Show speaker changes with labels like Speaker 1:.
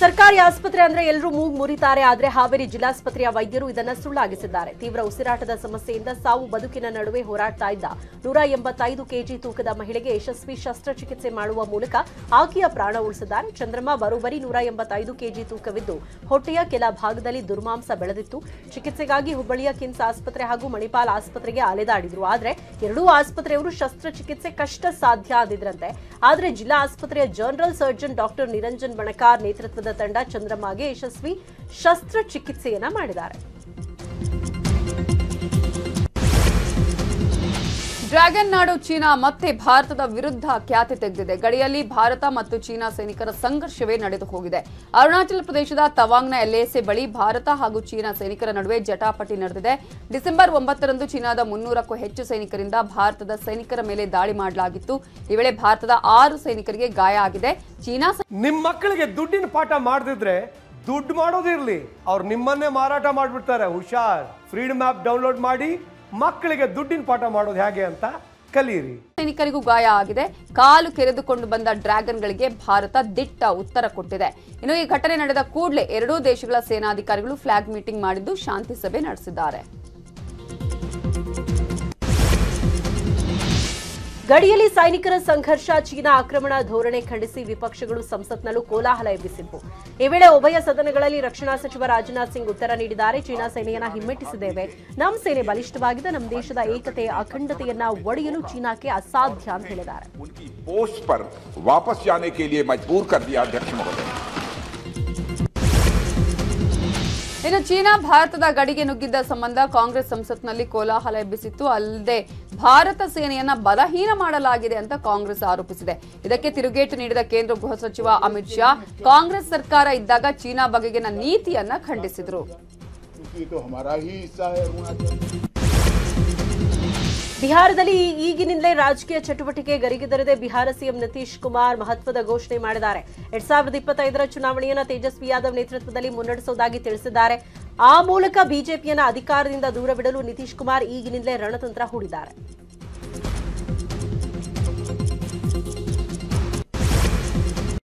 Speaker 1: ಸರ್ಕಾರಿ ಆಸ್ಪತ್ರೆ ಅಂದ್ರೆ ಎಲ್ಲರೂ ಮೂಗು ಮುರಿತಾರೆ ಆದ್ರೆ ಹಾವೇರಿ ಜಿಲ್ಲಾಸ್ಪತ್ರೆಯ ವೈದ್ಯರು ಇದನ್ನ ಸುಳ್ಳಾಗಿಸಿದ್ದಾರೆ ತೀವ್ರ ಉಸಿರಾಟದ ಸಮಸ್ಯೆಯಿಂದ ಸಾವು ಬದುಕಿನ ನಡುವೆ ಹೋರಾಡ್ತಾ ಇದ್ದ ನೂರ ಎಂಬತ್ತೈದು ಕೆಜಿ ತೂಕದ ಮಹಿಳೆಗೆ ಯಶಸ್ವಿ ಶಸ್ತ್ರಚಿಕಿತ್ಸೆ ಮಾಡುವ ಮೂಲಕ ಆಕೆಯ ಪ್ರಾಣ ಉಳಿಸಿದ್ದಾರೆ ಚಂದ್ರಮ್ಮ ಬರೋಬ್ಬರಿ ನೂರ ಎಂಬತ್ತೈದು ಕೆಜಿ ತೂಕವಿದ್ದು ಹೊಟ್ಟೆಯ ಕೆಲ ಭಾಗದಲ್ಲಿ ದುರ್ಮಾಂಸ ಬೆಳೆದಿತ್ತು ಚಿಕಿತ್ಸೆಗಾಗಿ ಹುಬ್ಬಳ್ಳಿಯ ಕಿಮ್ಸ್ ಆಸ್ಪತ್ರೆ ಹಾಗೂ ಮಣಿಪಾಲ್ ಆಸ್ಪತ್ರೆಗೆ ಅಲೆದಾಡಿದ್ರು ಆದ್ರೆ ಎರಡೂ ಆಸ್ಪತ್ರೆಯವರು ಶಸ್ತ್ರಚಿಕಿತ್ಸೆ ಕಷ್ಟ ಸಾಧ್ಯ ಅಂದಿದ್ರಂತೆ ಆದ್ರೆ ಜಿಲ್ಲಾ ಆಸ್ಪತ್ರೆಯ general surgeon doctor Niranjan Banakar ನೇತೃತ್ವದ ತಂಡ ಚಂದ್ರಮ್ಮಗೆ ಯಶಸ್ವಿ ಶಸ್ತ್ರಚಿಕಿತ್ಸೆಯನ್ನ ಮಾಡಿದ್ದಾರೆ
Speaker 2: ಡ್ರ್ಯಾಗನ್ ನಾಡು ಚೀನಾ ಮತ್ತೆ ಭಾರತದ ವಿರುದ್ಧ ಖ್ಯಾತಿ ತೆಗೆದಿದೆ ಗಡಿಯಲ್ಲಿ ಭಾರತ ಮತ್ತು ಚೀನಾ ಸೈನಿಕರ ಸಂಘರ್ಷವೇ ನಡೆದು ಹೋಗಿದೆ ಅರುಣಾಚಲ ಪ್ರದೇಶದ ತವಾಂಗ್ನ ಎಲ್ಎಸಿ ಬಳಿ ಭಾರತ ಹಾಗೂ ಚೀನಾ ಸೈನಿಕರ ನಡುವೆ ಜಟಾಪಟಿ ನಡೆದಿದೆ ಡಿಸೆಂಬರ್ ಒಂಬತ್ತರಂದು ಚೀನಾದ ಮುನ್ನೂರಕ್ಕೂ ಹೆಚ್ಚು ಸೈನಿಕರಿಂದ ಭಾರತದ ಸೈನಿಕರ ಮೇಲೆ ದಾಳಿ ಮಾಡಲಾಗಿತ್ತು ಈ ವೇಳೆ ಭಾರತದ ಆರು ಸೈನಿಕರಿಗೆ ಗಾಯ ಆಗಿದೆ ಚೀನಾ
Speaker 3: ನಿಮ್ಮ ಮಕ್ಕಳಿಗೆ ದುಡ್ಡಿನ ಪಾಠ ಮಾಡದಿದ್ರೆ ದುಡ್ಡು ಮಾಡೋದಿರ್ಲಿ ಅವ್ರು ನಿಮ್ಮನ್ನೇ ಮಾರಾಟ ಮಾಡಿಬಿಡ್ತಾರೆ ಹುಷಾರ್ ಫ್ರೀಡಮ್ ಆ್ಯಪ್ ಡೌನ್ಲೋಡ್ ಮಾಡಿ ಮಕ್ಕಳಿಗೆ ದುಡ್ಡಿನ ಪಾಠ ಮಾಡೋದು ಹೇಗೆ ಅಂತ ಕಲೀರಿ
Speaker 2: ಸೈನಿಕರಿಗೂ ಗಾಯ ಆಗಿದೆ ಕಾಲು ಕೆರೆದುಕೊಂಡು ಬಂದ ಡ್ರ್ಯಾಗನ್ಗಳಿಗೆ ಭಾರತ ದಿಟ್ಟ ಉತ್ತರ ಕೊಟ್ಟಿದೆ ಇನ್ನು ಈ ಘಟನೆ ನಡೆದ ಕೂಡಲೇ ಎರಡೂ ದೇಶಗಳ ಸೇನಾಧಿಕಾರಿಗಳು ಫ್ಲಾಗ್ ಮೀಟಿಂಗ್ ಮಾಡಿದ್ದು ಶಾಂತಿ ಸಭೆ ನಡೆಸಿದ್ದಾರೆ
Speaker 1: ಗಡಿಯಲ್ಲಿ ಸೈನಿಕರ ಸಂಘರ್ಷ ಚೀನಾ ಆಕ್ರಮಣ ಧೋರಣೆ ಖಂಡಿಸಿ ವಿಪಕ್ಷಗಳು ಸಂಸತ್ನಲ್ಲೂ ಕೋಲಾಹಲ ಎಬ್ಬಿಸಿದ್ವು ಈ ವೇಳೆ ಉಭಯ ಸದನಗಳಲ್ಲಿ ರಕ್ಷಣಾ ಸಚಿವ ರಾಜನಾಥ್ ಸಿಂಗ್ ಉತ್ತರ ನೀಡಿದ್ದಾರೆ ಚೀನಾ ಸೇನೆಯನ್ನ ಹಿಮ್ಮೆಟ್ಟಿಸಿದ್ದೇವೆ ನಮ್ಮ ಸೇನೆ ಬಲಿಷ್ಠವಾಗಿದೆ ನಮ್ಮ ದೇಶದ ಏಕತೆ ಅಖಂಡತೆಯನ್ನ ಒಡೆಯಲು ಚೀನಾಕ್ಕೆ ಅಸಾಧ್ಯ ಅಂತ ಹೇಳಿದ್ದಾರೆ
Speaker 4: उनकी पोस्ट पर वापस जाने के लिए मजबूर कर दिया अध्यक्ष महोदय
Speaker 2: ಇನ್ನು ಚೀನಾ ಭಾರತದ ಗಡಿಗೆ ನುಗ್ಗಿದ್ದ ಸಂಬಂಧ ಕಾಂಗ್ರೆಸ್ ಸಂಸತ್ನಲ್ಲಿ ಕೋಲಾಹಲ ಎಬ್ಬಿಸಿತ್ತು ಅಲ್ಲದೆ ಭಾರತ ಸೇನೆಯನ್ನ ಬಲಹೀನ ಮಾಡಲಾಗಿದೆ ಅಂತ ಕಾಂಗ್ರೆಸ್ ಆರೋಪಿಸಿದೆ ಇದಕ್ಕೆ ತಿರುಗೇಟು ನೀಡಿದ ಕೇಂದ್ರ ಗೃಹ ಸಚಿವ ಅಮಿತ್ ಶಾ ಕಾಂಗ್ರೆಸ್ ಸರ್ಕಾರ ಇದ್ದಾಗ ಚೀನಾ ಬಗೆಗಿನ ನೀತಿಯನ್ನ ಖಂಡಿಸಿದ್ರು
Speaker 5: क्योंकि ये तो हमारा ही हिस्सा है अरुणाचल
Speaker 1: ಬಿಹಾರದಲ್ಲಿ ಈಗಿನಿಂದಲೇ ರಾಜಕೀಯ ಚಟುವಟಿಕೆ ಗರಿಗೆದರಿದೆ ಬಿಹಾರ ಸಿಎಂ ನಿತೀಶ್ ಕುಮಾರ್ ಮಹತ್ವದ ಘೋಷಣೆ ಮಾಡಿದ್ದಾರೆ ಎರಡ್ ಸಾವಿರದ ಇಪ್ಪತ್ತೈದರ ಚುನಾವಣೆಯನ್ನ ತೇಜಸ್ವಿ ಯಾದವ್ ನೇತೃತ್ವದಲ್ಲಿ ಮುನ್ನಡೆಸುವುದಾಗಿ ತಿಳಿಸಿದ್ದಾರೆ ಆ ಮೂಲಕ ಬಿಜೆಪಿಯನ್ನ ಅಧಿಕಾರದಿಂದ ದೂರವಿಡಲು ನಿತೀಶ್ ಕುಮಾರ್ ಈಗಿನಿಂದಲೇ ರಣತಂತ್ರ ಹೂಡಿದ್ದಾರೆ